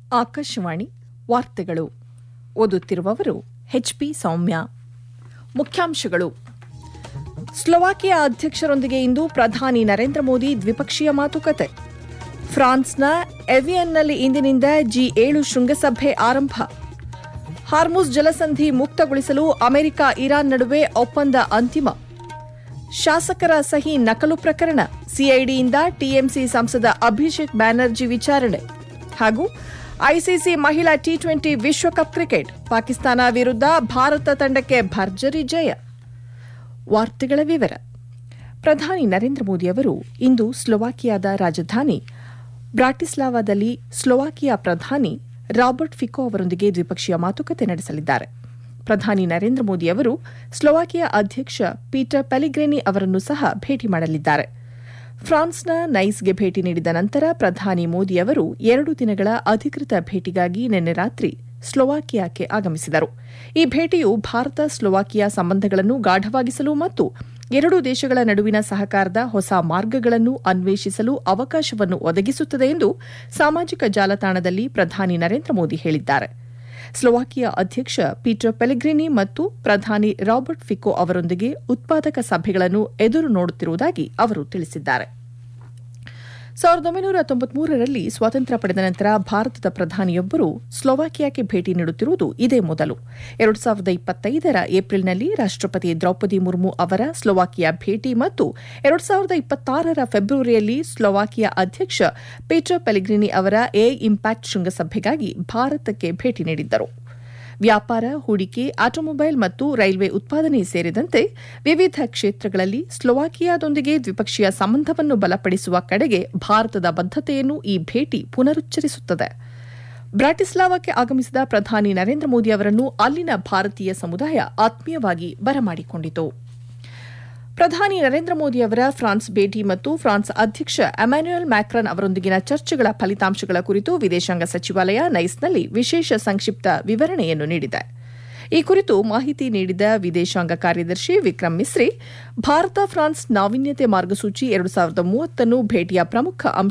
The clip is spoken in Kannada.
ಆಕಾಶವಾಣಿ ವಾರ್ತೆಗಳು ಓದುತ್ತಿರುವವರು ಎಚ್ಪಿ ಸೌಮ್ಯ ಮುಖ್ಯಾಂಶಗಳು ಸ್ಲೊವಾಕಿಯಾ ಅಧ್ಯಕ್ಷರೊಂದಿಗೆ ಇಂದು ಪ್ರಧಾನಿ ನರೇಂದ್ರ ಮೋದಿ ದ್ವಿಪಕ್ಷೀಯ ಮಾತುಕತೆ ಫ್ರಾನ್ಸ್ನ ಎವಿಯನ್ನಲ್ಲಿ ಇಂದಿನಿಂದ ಜಿ ಏಳು ಶೃಂಗಸಭೆ ಆರಂಭ ಹಾರ್ಮುಸ್ ಜಲಸಂಧಿ ಮುಕ್ತಗೊಳಿಸಲು ಅಮೆರಿಕ ಇರಾನ್ ನಡುವೆ ಒಪ್ಪಂದ ಅಂತಿಮ ಶಾಸಕರ ಸಹಿ ನಕಲು ಪ್ರಕರಣ ಸಿಐಡಿಯಿಂದ ಟಿಎಂಸಿ ಸಂಸದ ಅಭಿಷೇಕ್ ಬ್ಯಾನರ್ಜಿ ವಿಚಾರಣೆ ಹಾಗೂ ಐಸಿಸಿ ಮಹಿಳಾ ಟಿ ಟ್ವೆಂಟಿ ವಿಶ್ವಕಪ್ ಕ್ರಿಕೆಟ್ ಪಾಕಿಸ್ತಾನ ವಿರುದ್ಧ ಭಾರತ ತಂಡಕ್ಕೆ ಭರ್ಜರಿ ಜಯ ವಾರ್ತೆಗಳ ವಿವರ ಪ್ರಧಾನಿ ನರೇಂದ್ರ ಮೋದಿ ಅವರು ಇಂದು ಸ್ಲೊವಾಕಿಯಾದ ರಾಜಧಾನಿ ಬ್ರಾಟಿಸ್ಲಾವಾದಲ್ಲಿ ಸ್ಲೊವಾಕಿಯಾ ಪ್ರಧಾನಿ ರಾಬರ್ಟ್ ಫಿಕೋ ಅವರೊಂದಿಗೆ ದ್ವಿಪಕ್ಷೀಯ ಮಾತುಕತೆ ನಡೆಸಲಿದ್ದಾರೆ ಪ್ರಧಾನಿ ನರೇಂದ್ರ ಮೋದಿ ಅವರು ಸ್ಲೊವಾಕಿಯಾ ಅಧ್ಯಕ್ಷ ಪೀಟರ್ ಪೆಲಿಗ್ರೇನಿ ಅವರನ್ನು ಸಹ ಭೇಟಿ ಮಾಡಲಿದ್ದಾರೆ ಫ್ರಾನ್ಸ್ನ ನೈಸ್ಗೆ ಭೇಟಿ ನೀಡಿದ ನಂತರ ಪ್ರಧಾನಿ ಮೋದಿ ಅವರು ಎರಡು ದಿನಗಳ ಅಧಿಕೃತ ಭೇಟಿಗಾಗಿ ನಿನ್ನೆ ರಾತ್ರಿ ಸ್ಲೊವಾಕಿಯಾಕ್ಕೆ ಆಗಮಿಸಿದರು ಈ ಭೇಟಿಯು ಭಾರತ ಸ್ಲೊವಾಕಿಯಾ ಸಂಬಂಧಗಳನ್ನು ಗಾಢವಾಗಿಸಲು ಮತ್ತು ಎರಡೂ ದೇಶಗಳ ನಡುವಿನ ಸಹಕಾರದ ಹೊಸ ಮಾರ್ಗಗಳನ್ನು ಅನ್ವೇಷಿಸಲು ಅವಕಾಶವನ್ನು ಒದಗಿಸುತ್ತದೆ ಎಂದು ಸಾಮಾಜಿಕ ಜಾಲತಾಣದಲ್ಲಿ ಪ್ರಧಾನಿ ನರೇಂದ್ರ ಮೋದಿ ಹೇಳಿದ್ದಾರೆ ಸ್ಲೊವಾಕಿಯಾ ಅಧ್ಯಕ್ಷ ಪೀಟರ್ ಪೆಲಿಗ್ರಿನಿ ಮತ್ತು ಪ್ರಧಾನಿ ರಾಬರ್ಟ್ ಫಿಕೋ ಅವರೊಂದಿಗೆ ಉತ್ಪಾದಕ ಸಭೆಗಳನ್ನು ಎದುರು ನೋಡುತ್ತಿರುವುದಾಗಿ ಅವರು ತಿಳಿಸಿದ್ದಾರೆ ಸಾವಿರದ ಒಂಬೈನೂರ ತೊಂಬತ್ಮೂರರಲ್ಲಿ ಸ್ವಾತಂತ್ರ್ಯ ಪಡೆದ ನಂತರ ಭಾರತದ ಪ್ರಧಾನಿಯೊಬ್ಬರು ಸ್ಲೊವಾಕಿಯಾಕ್ಕೆ ಭೇಟಿ ನೀಡುತ್ತಿರುವುದು ಇದೇ ಮೊದಲು ಎರಡು ಸಾವಿರದ ಇಪ್ಪತ್ತೈದರ ಏಪ್ರಿಲ್ನಲ್ಲಿ ರಾಷ್ಟಪತಿ ದ್ರೌಪದಿ ಮುರ್ಮು ಅವರ ಸ್ಲೊವಾಕಿಯಾ ಭೇಟಿ ಮತ್ತು ಎರಡು ಸಾವಿರದ ಇಪ್ಪತ್ತಾರರ ಫೆಬ್ರವರಿಯಲ್ಲಿ ಸ್ಲೊವಾಕಿಯಾ ಅಧ್ಯಕ್ಷ ಪೀಟರ್ ಪೆಲಿಗ್ರಿನಿ ಅವರ ಎ ಇಂಪ್ಯಾಕ್ಟ್ ಶೃಂಗಸಭೆಗಾಗಿ ಭಾರತಕ್ಕೆ ಭೇಟಿ ನೀಡಿದ್ದರು ವ್ಯಾಪಾರ ಹೂಡಿಕೆ ಆಟೋಮೊಬೈಲ್ ಮತ್ತು ರೈಲ್ವೆ ಉತ್ಪಾದನೆ ಸೇರಿದಂತೆ ವಿವಿಧ ಕ್ಷೇತ್ರಗಳಲ್ಲಿ ಸ್ಲೊವಾಕಿಯಾದೊಂದಿಗೆ ದ್ವಿಪಕ್ಷೀಯ ಸಂಬಂಧವನ್ನು ಬಲಪಡಿಸುವ ಕಡೆಗೆ ಭಾರತದ ಬದ್ದತೆಯನ್ನು ಈ ಭೇಟಿ ಪುನರುಚ್ಚರಿಸುತ್ತದೆ ಬ್ರಾಟಿಸ್ಲಾವಾಕ್ಕೆ ಆಗಮಿಸಿದ ಪ್ರಧಾನಿ ನರೇಂದ್ರ ಮೋದಿ ಅವರನ್ನು ಅಲ್ಲಿನ ಭಾರತೀಯ ಸಮುದಾಯ ಆತ್ಮೀಯವಾಗಿ ಬರಮಾಡಿಕೊಂಡಿತು ಪ್ರಧಾನಿ ನರೇಂದ್ರ ಮೋದಿ ಅವರ ಫ್ರಾನ್ಸ್ ಭೇಟಿ ಮತ್ತು ಫ್ರಾನ್ಸ್ ಅಧ್ಯಕ್ಷ ಅಮ್ಯಾನ್ಯುಯಲ್ ಮ್ಯಾಕ್ರನ್ ಅವರೊಂದಿಗಿನ ಚರ್ಚೆಗಳ ಫಲಿತಾಂಶಗಳ ಕುರಿತು ವಿದೇಶಾಂಗ ಸಚಿವಾಲಯ ನೈಸ್ನಲ್ಲಿ ವಿಶೇಷ ಸಂಕ್ಷಿಪ್ತ ವಿವರಣೆಯನ್ನು ನೀಡಿದೆ ಈ ಕುರಿತು ಮಾಹಿತಿ ನೀಡಿದ ವಿದೇಶಾಂಗ ಕಾರ್ಯದರ್ಶಿ ವಿಕ್ರಮ್ ಮಿಸ್ರಿ ಭಾರತ ಫ್ರಾನ್ಸ್ ನಾವೀನ್ಯತೆ ಮಾರ್ಗಸೂಚಿ ಎರಡು ಸಾವಿರದ ಮೂವತ್ತನ್ನು ಭೇಟಿಯ ಪ್ರಮುಖ ಅಂಶ